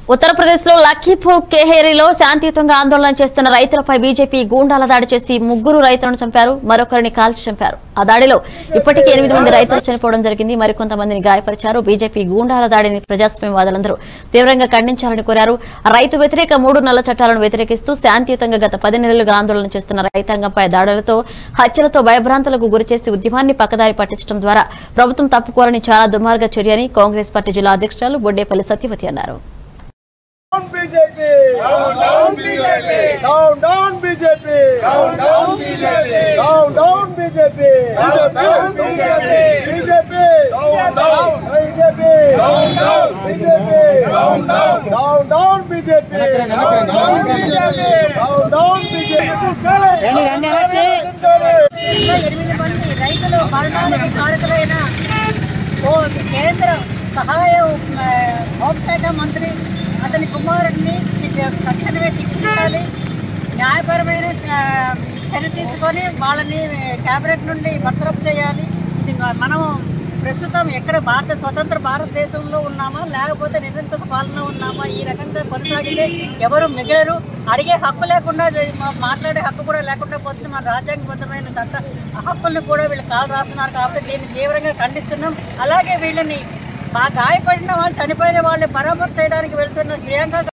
ఉత్తరప్రదేశ్ లో లఖీపూర్ కేహేరిలో శాంతియుతంగా ఆందోళన చేస్తున్న రైతులపై బీజేపీ గూండాల దాడి చేసి ముగ్గురు రైతులను చంపారు మరొకరిని కాల్చి చంపారు ఆ దాడిలో ఇప్పటికీ ఎనిమిది మంది రైతులు చనిపోవడం జరిగింది మరికొంతమందిని గాయపరిచారు బీజేపీ గూండాల దాడిని ప్రజాస్వామ్యవాదులందరూ తీవ్రంగా ఖండించాలని కోరారు రైతు వ్యతిరేక మూడు నల్ల చట్టాలను వ్యతిరేకిస్తూ శాంతియుతంగా గత పది నెలలుగా ఆందోళన చేస్తున్న రైతాంగంపై దాడులతో హత్యలతో భయభ్రాంతులకు గురిచేసి ఉద్యమాన్ని పక్కదారి పట్టించడం ద్వారా ప్రభుత్వం తప్పుకోరని చాలా దుర్మార్గ చర్యని కాంగ్రెస్ పార్టీ జిల్లా అధ్యక్షురాలు బొడ్డేపల్లి సత్యవతి అన్నారు Down BJP! Down down BJP! Down down BJP! Down down BJP! Down down BJP! Down down BJP! BJP! Down down BJP! Down down BJP! Down down down down BJP! Down down BJP! Down down BJP! ఇంకా ఎనిమిది మంది రైతులు మరణానికి కారకులైన ఓ కేంద్ర సహాయ ఆ, హోంశాఖ మంత్రి అతని కుమారుడిని శిక్ష- తక్షణమే శిక్షించాలి న్యాయపరమైన ఆ, చర్య తీసుకొని వాళ్ళని క్యాబినెట్ నుండి బర్తరఫ్ చేయాలి ఇది మనం ప్రస్తుతం ఎక్కడ భారత స్వతంత్ర భారతదేశంలో ఉన్నామా లేకపోతే నిరంకుశ పాలన ఉన్నామా ఈ రకంగా కొనసాగితే ఎవరు మిగలరు అడిగే హక్కు లేకుండా మా- మాట్లాడే హక్కు కూడా లేకుండా పోతుంది మన రాజ్యాంగబద్ధమైన చట్ట హక్కుల్ని కూడా వీళ్ళు కాలు రాస్తున్నారు కాబట్టి దీన్ని తీవ్రంగా ఖండిస్తున్నాం అలాగే వీళ్ళని మా గాయపడిన వాళ్ళు చనిపోయిన వాళ్ళని పరామర్శ చేయడానికి వెళ్తున్న శ్రీలంక